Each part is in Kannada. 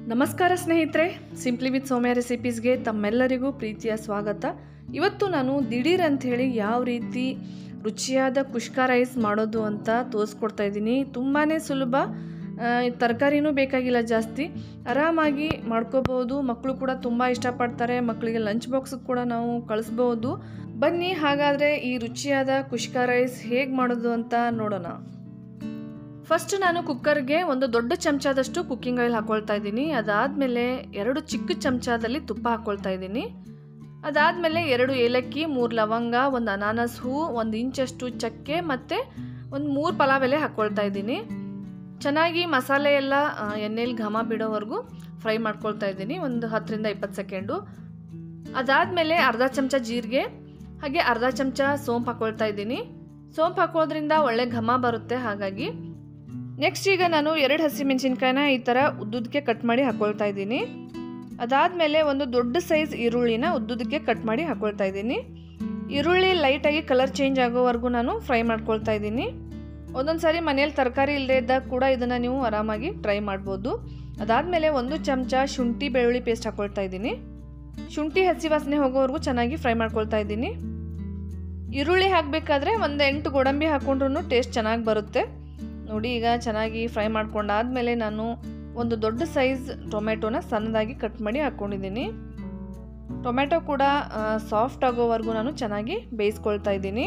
ನಮಸ್ಕಾರ ಸ್ನೇಹಿತರೆ ಸಿಂಪ್ಲಿ ವಿತ್ ಸೌಮ್ಯ ರೆಸಿಪೀಸ್ಗೆ ತಮ್ಮೆಲ್ಲರಿಗೂ ಪ್ರೀತಿಯ ಸ್ವಾಗತ ಇವತ್ತು ನಾನು ದಿಢೀರ್ ಅಂತ ಹೇಳಿ ಯಾವ ರೀತಿ ರುಚಿಯಾದ ಕುಷ್ಕ ರೈಸ್ ಮಾಡೋದು ಅಂತ ತೋರಿಸ್ಕೊಡ್ತಾ ಇದ್ದೀನಿ ತುಂಬಾ ಸುಲಭ ಆ, ತರಕಾರಿನೂ ಬೇಕಾಗಿಲ್ಲ ಜಾಸ್ತಿ ಆರಾಮಾಗಿ ಮಾಡ್ಕೋಬೋದು ಮಕ್ಕಳು ಕೂಡ ತುಂಬ ಇಷ್ಟಪಡ್ತಾರೆ ಮಕ್ಕಳಿಗೆ ಲಂಚ್ ಬಾಕ್ಸ್ ಕೂಡ ನಾವು ಕಳಿಸ್ಬೋದು ಬನ್ನಿ ಹಾಗಾದರೆ ಈ ರುಚಿಯಾದ ಕುಷ್ಕ ರೈಸ್ ಹೇಗೆ ಮಾಡೋದು ಅಂತ ನೋಡೋಣ ಫಸ್ಟ್ ನಾನು ಕುಕ್ಕರ್ಗೆ ಒಂದು ದೊಡ್ಡ ಚಮಚದಷ್ಟು ಕುಕ್ಕಿಂಗ್ ಆಯಿಲ್ ಹಾಕೊಳ್ತಾ ಇದ್ದೀನಿ ಅದಾದಮೇಲೆ ಎರಡು ಚಿಕ್ಕ ಚಮಚದಲ್ಲಿ ತುಪ್ಪ ಹಾಕ್ಕೊಳ್ತಾ ಇದ್ದೀನಿ ಅದಾದಮೇಲೆ ಎರಡು ಏಲಕ್ಕಿ ಮೂರು ಲವಂಗ ಒಂದು ಅನಾನಸ್ ಹೂ ಒಂದು ಇಂಚಷ್ಟು ಚಕ್ಕೆ ಮತ್ತು ಒಂದು ಮೂರು ಪಲಾವ್ ಎಲೆ ಹಾಕ್ಕೊಳ್ತಾ ಇದ್ದೀನಿ ಚೆನ್ನಾಗಿ ಮಸಾಲೆ ಎಲ್ಲ ಎಣ್ಣೆಲಿ ಘಮ ಬಿಡೋವರೆಗೂ ಫ್ರೈ ಮಾಡ್ಕೊಳ್ತಾ ಇದ್ದೀನಿ ಒಂದು ಹತ್ತರಿಂದ ಇಪ್ಪತ್ತು ಸೆಕೆಂಡು ಅದಾದಮೇಲೆ ಅರ್ಧ ಚಮಚ ಜೀರಿಗೆ ಹಾಗೆ ಅರ್ಧ ಚಮಚ ಸೋಂಪು ಹಾಕ್ಕೊಳ್ತಾ ಇದ್ದೀನಿ ಸೋಂಪು ಹಾಕೋದ್ರಿಂದ ಒಳ್ಳೆ ಘಮ ಬರುತ್ತೆ ಹಾಗಾಗಿ ನೆಕ್ಸ್ಟ್ ಈಗ ನಾನು ಎರಡು ಹಸಿಮೆಣಸಿನ್ಕಾಯಿನ ಈ ಥರ ಉದ್ದುದಕ್ಕೆ ಕಟ್ ಮಾಡಿ ಹಾಕ್ಕೊಳ್ತಾ ಇದ್ದೀನಿ ಅದಾದಮೇಲೆ ಒಂದು ದೊಡ್ಡ ಸೈಜ್ ಈರುಳ್ಳಿನ ಉದ್ದುದಕ್ಕೆ ಕಟ್ ಮಾಡಿ ಹಾಕ್ಕೊಳ್ತಾ ಇದ್ದೀನಿ ಈರುಳ್ಳಿ ಲೈಟಾಗಿ ಕಲರ್ ಚೇಂಜ್ ಆಗೋವರೆಗೂ ನಾನು ಫ್ರೈ ಮಾಡ್ಕೊಳ್ತಾ ಇದ್ದೀನಿ ಒಂದೊಂದು ಸಾರಿ ಮನೇಲಿ ತರಕಾರಿ ಇಲ್ಲದೆ ಇದ್ದಾಗ ಕೂಡ ಇದನ್ನು ನೀವು ಆರಾಮಾಗಿ ಟ್ರೈ ಮಾಡ್ಬೋದು ಅದಾದಮೇಲೆ ಒಂದು ಚಮಚ ಶುಂಠಿ ಬೆಳ್ಳುಳ್ಳಿ ಪೇಸ್ಟ್ ಹಾಕ್ಕೊಳ್ತಾ ಇದ್ದೀನಿ ಶುಂಠಿ ಹಸಿ ವಾಸನೆ ಹೋಗೋವರೆಗೂ ಚೆನ್ನಾಗಿ ಫ್ರೈ ಮಾಡ್ಕೊಳ್ತಾ ಇದ್ದೀನಿ ಈರುಳ್ಳಿ ಹಾಕಬೇಕಾದ್ರೆ ಒಂದು ಎಂಟು ಗೋಡಂಬಿ ಹಾಕ್ಕೊಂಡ್ರೂ ಟೇಸ್ಟ್ ಚೆನ್ನಾಗಿ ಬರುತ್ತೆ ನೋಡಿ ಈಗ ಚೆನ್ನಾಗಿ ಫ್ರೈ ಮಾಡ್ಕೊಂಡಾದ್ಮೇಲೆ ನಾನು ಒಂದು ದೊಡ್ಡ ಸೈಜ್ ಟೊಮೆಟೊನ ಸಣ್ಣದಾಗಿ ಕಟ್ ಮಾಡಿ ಹಾಕ್ಕೊಂಡಿದ್ದೀನಿ ಟೊಮೆಟೊ ಕೂಡ ಸಾಫ್ಟ್ ಆಗೋವರೆಗೂ ನಾನು ಚೆನ್ನಾಗಿ ಬೇಯಿಸ್ಕೊಳ್ತಾ ಇದ್ದೀನಿ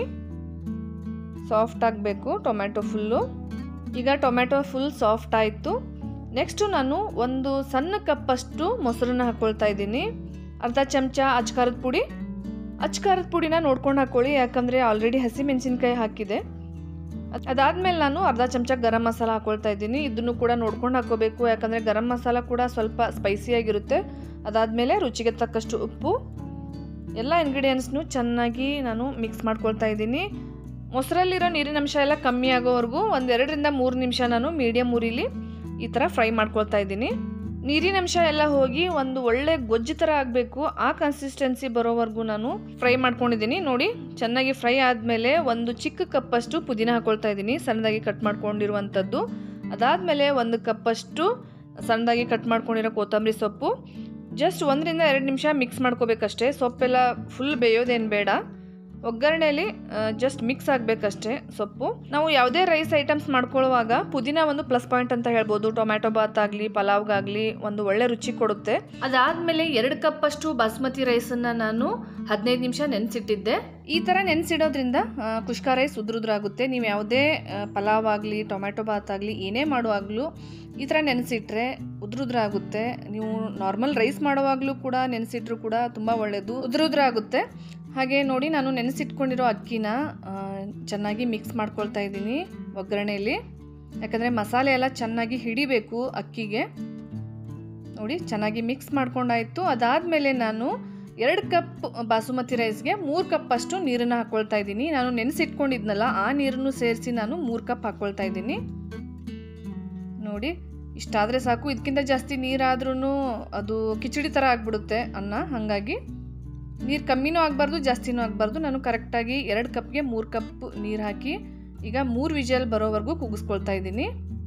ಸಾಫ್ಟ್ ಆಗಬೇಕು ಟೊಮೆಟೊ ಫುಲ್ಲು ಈಗ ಟೊಮೆಟೊ ಫುಲ್ ಸಾಫ್ಟ್ ಆಯಿತು ನೆಕ್ಸ್ಟು ನಾನು ಒಂದು ಸಣ್ಣ ಕಪ್ಪಷ್ಟು ಮೊಸರನ್ನ ಹಾಕ್ಕೊಳ್ತಾ ಇದ್ದೀನಿ ಅರ್ಧ ಚಮಚ ಅಚ್ಕಾರದ ಪುಡಿ ಅಚ್ಕಾರದ ಪುಡಿನ ನೋಡ್ಕೊಂಡು ಹಾಕ್ಕೊಳ್ಳಿ ಯಾಕಂದರೆ ಆಲ್ರೆಡಿ ಹಸಿ ಮೆಣಸಿನ್ಕಾಯಿ ಹಾಕಿದೆ ಅದ್- ಅದಾದ್ಮೇಲೆ ನಾನು ಅರ್ಧ ಚಮಚ ಗರಂ ಮಸಾಲ ಹಾಕೊಳ್ತಾ ಇದ್ದೀನಿ ಇದನ್ನು ಕೂಡ ನೋಡ್ಕೊಂಡು ಹಾಕೋಬೇಕು ಯಾಕಂದರೆ ಗರಂ ಮಸಾಲ ಕೂಡ ಸ್ವಲ್ಪ ಸ್ಪೈಸಿಯಾಗಿರುತ್ತೆ ಅದಾದಮೇಲೆ ರುಚಿಗೆ ತಕ್ಕಷ್ಟು ಉಪ್ಪು ಎಲ್ಲ ಇಂಗ್ರೀಡಿಯೆಂಟ್ಸ್ನು ಚೆನ್ನಾಗಿ ನಾನು ಮಿಕ್ಸ್ ಮಾಡ್ಕೊಳ್ತಾ ಇದ್ದೀನಿ ಮೊಸರಲ್ಲಿರೋ ನೀರಿನ ಅಂಶ ಎಲ್ಲ ಕಮ್ಮಿ ಆಗೋವರೆಗೂ ಒಂದೆರಡರಿಂದ ಮೂರು ನಿಮಿಷ ನಾನು ಮೀಡಿಯಮ್ ಉರಿಲಿ ಈ ಥರ ಫ್ರೈ ಮಾಡ್ಕೊಳ್ತಾ ಇದ್ದೀನಿ ನೀರಿನ ಅಂಶ ಎಲ್ಲ ಹೋಗಿ ಒಂದು ಒಳ್ಳೆ ಗೊಜ್ಜು ಥರ ಆಗಬೇಕು ಆ ಕನ್ಸಿಸ್ಟೆನ್ಸಿ ಬರೋವರೆಗೂ ನಾನು ಫ್ರೈ ಮಾಡ್ಕೊಂಡಿದ್ದೀನಿ ನೋಡಿ ಚೆನ್ನಾಗಿ ಫ್ರೈ ಆದಮೇಲೆ ಒಂದು ಚಿಕ್ಕ ಕಪ್ಪಷ್ಟು ಪುದೀನ ಹಾಕೊಳ್ತಾ ಇದ್ದೀನಿ ಸಣ್ಣದಾಗಿ ಕಟ್ ಮಾಡ್ಕೊಂಡಿರುವಂಥದ್ದು ಅದಾದಮೇಲೆ ಒಂದು ಕಪ್ಪಷ್ಟು ಸಣ್ಣದಾಗಿ ಕಟ್ ಮಾಡ್ಕೊಂಡಿರೋ ಕೊತ್ತಂಬರಿ ಸೊಪ್ಪು ಜಸ್ಟ್ ಒಂದರಿಂದ ಎರಡು ನಿಮಿಷ ಮಿಕ್ಸ್ ಮಾಡ್ಕೋಬೇಕಷ್ಟೇ ಸೊಪ್ಪೆಲ್ಲ ಫುಲ್ ಬೇಯೋದೇನು ಬೇಡ ಒಗ್ಗರಣೆಯಲ್ಲಿ ಜಸ್ಟ್ ಮಿಕ್ಸ್ ಆಗಬೇಕಷ್ಟೇ ಸೊಪ್ಪು ನಾವು ಯಾವುದೇ ರೈಸ್ ಐಟಮ್ಸ್ ಮಾಡ್ಕೊಳ್ಳುವಾಗ ಪುದೀನ ಒಂದು ಪ್ಲಸ್ ಪಾಯಿಂಟ್ ಅಂತ ಹೇಳ್ಬೋದು ಟೊಮ್ಯಾಟೊ ಬಾತ್ ಆಗಲಿ ಪಲಾವ್ಗಾಗಲಿ ಒಂದು ಒಳ್ಳೆ ರುಚಿ ಕೊಡುತ್ತೆ ಅದಾದಮೇಲೆ ಎರಡು ಕಪ್ಪಷ್ಟು ಬಾಸ್ಮತಿ ರೈಸನ್ನು ನಾನು ಹದಿನೈದು ನಿಮಿಷ ನೆನೆಸಿಟ್ಟಿದ್ದೆ ಈ ಥರ ನೆನೆಸಿಡೋದ್ರಿಂದ ಕುಷ್ಕ ರೈಸ್ ಉದುರುದ್ರಾಗುತ್ತೆ ನೀವು ಯಾವುದೇ ಆ, ಪಲಾವ್ ಆಗಲಿ ಟೊಮ್ಯಾಟೊ ಬಾತ್ ಆಗಲಿ ಏನೇ ಮಾಡುವಾಗಲೂ ಈ ಥರ ನೆನೆಸಿಟ್ರೆ ಉದುರುದ್ರಾಗುತ್ತೆ ನೀವು ನಾರ್ಮಲ್ ರೈಸ್ ಮಾಡುವಾಗಲೂ ಕೂಡ ನೆನೆಸಿಟ್ರು ಕೂಡ ತುಂಬ ಒಳ್ಳೆಯದು ಉದುರುದ್ರಾಗುತ್ತೆ ಹಾಗೆ ನೋಡಿ ನಾನು ನೆನೆಸಿಟ್ಕೊಂಡಿರೋ ಅಕ್ಕಿನ ಆ, ಚೆನ್ನಾಗಿ ಮಿಕ್ಸ್ ಮಾಡ್ಕೊಳ್ತಾ ಇದ್ದೀನಿ ಒಗ್ಗರಣೆಯಲ್ಲಿ ಯಾಕಂದರೆ ಮಸಾಲೆ ಎಲ್ಲ ಚೆನ್ನಾಗಿ ಹಿಡಿಬೇಕು ಅಕ್ಕಿಗೆ ನೋಡಿ ಚೆನ್ನಾಗಿ ಮಿಕ್ಸ್ ಮಾಡ್ಕೊಂಡಾಯಿತು ಅದಾದಮೇಲೆ ನಾನು ಎರಡು ಕಪ್ ಬಾಸುಮತಿ ರೈಸ್ಗೆ ಮೂರು ಕಪ್ ಅಷ್ಟು ನೀರನ್ನು ಹಾಕ್ಕೊಳ್ತಾ ಇದ್ದೀನಿ ನಾನು ನೆನೆಸಿಟ್ಕೊಂಡಿದ್ನಲ್ಲ ಆ ನೀರನ್ನು ಸೇರಿಸಿ ನಾನು ಮೂರು ಕಪ್ ಹಾಕ್ಕೊಳ್ತಾ ಇದ್ದೀನಿ ನೋಡಿ ಇಷ್ಟಾದರೆ ಸಾಕು ಇದಕ್ಕಿಂತ ಜಾಸ್ತಿ ನೀರಾದ್ರೂ ಅದು ಕಿಚಡಿ ಥರ ಆಗಿಬಿಡುತ್ತೆ ಅನ್ನ ಹಾಗಾಗಿ ನೀರು ಕಮ್ಮಿನೂ ಆಗಬಾರ್ದು ಜಾಸ್ತಿನೂ ಆಗಬಾರ್ದು ನಾನು ಕರೆಕ್ಟಾಗಿ ಎರಡು ಕಪ್ಗೆ ಮೂರು ಕಪ್ ನೀರು ಹಾಕಿ ಈಗ ಮೂರು ವಿಜಲ್ ಬರೋವರೆಗೂ ಕೂಗಿಸ್ಕೊಳ್ತಾ ಇದ್ದೀನಿ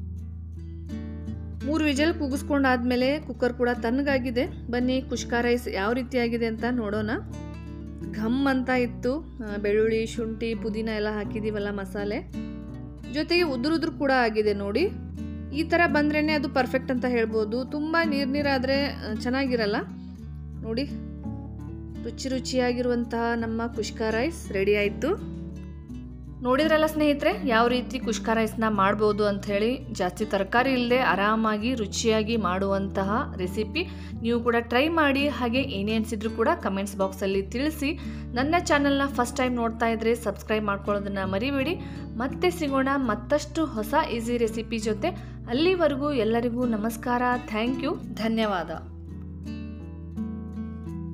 ಮೂರು ವಿಜಲ್ ಕೂಗಿಸ್ಕೊಂಡಾದ್ಮೇಲೆ ಕುಕ್ಕರ್ ಕೂಡ ತಣ್ಣಗಾಗಿದೆ ಬನ್ನಿ ಕುಷ್ಕ ರೈಸ್ ಯಾವ ರೀತಿಯಾಗಿದೆ ಅಂತ ನೋಡೋಣ ಘಮ್ ಅಂತ ಇತ್ತು ಆ, ಬೆಳ್ಳುಳ್ಳಿ ಶುಂಠಿ ಪುದೀನ ಎಲ್ಲ ಹಾಕಿದ್ದೀವಲ್ಲ ಮಸಾಲೆ ಜೊತೆಗೆ ಉದುರು ಉದುರು ಕೂಡ ಆಗಿದೆ ನೋಡಿ ಈ ಥರ ಬಂದ್ರೇ ಅದು ಪರ್ಫೆಕ್ಟ್ ಅಂತ ಹೇಳ್ಬೋದು ತುಂಬ ನೀರು ನೀರಾದರೆ ಚೆನ್ನಾಗಿರಲ್ಲ ನೋಡಿ ರುಚಿ ರುಚಿಯಾಗಿರುವಂತಹ ನಮ್ಮ ಕುಷ್ಕ ರೈಸ್ ರೆಡಿ ಆಯಿತು ನೋಡಿದ್ರಲ್ಲ ಸ್ನೇಹಿತರೆ ಯಾವ ರೀತಿ ಕುಷ್ಕ ರೈಸ್ನ ಮಾಡ್ಬೋದು ಅಂತ ಹೇಳಿ ಜಾಸ್ತಿ ತರಕಾರಿ ಇಲ್ಲದೆ ಆರಾಮಾಗಿ ರುಚಿಯಾಗಿ ಮಾಡುವಂತಹ ರೆಸಿಪಿ ನೀವು ಕೂಡ ಟ್ರೈ ಮಾಡಿ ಹಾಗೆ ಏನೇ ಅನಿಸಿದ್ರು ಕೂಡ ಕಮೆಂಟ್ಸ್ ಬಾಕ್ಸಲ್ಲಿ ತಿಳಿಸಿ ನನ್ನ ಚಾನಲ್ನ ಫಸ್ಟ್ ಟೈಮ್ ನೋಡ್ತಾ ಇದ್ರೆ ಸಬ್ಸ್ಕ್ರೈಬ್ ಮಾಡ್ಕೊಳ್ಳೋದನ್ನ ಮರಿಬೇಡಿ ಮತ್ತೆ ಸಿಗೋಣ ಮತ್ತಷ್ಟು ಹೊಸ ಈಸಿ ರೆಸಿಪಿ ಜೊತೆ ಅಲ್ಲಿವರೆಗೂ ಎಲ್ಲರಿಗೂ ನಮಸ್ಕಾರ ಥ್ಯಾಂಕ್ ಯು ಧನ್ಯವಾದ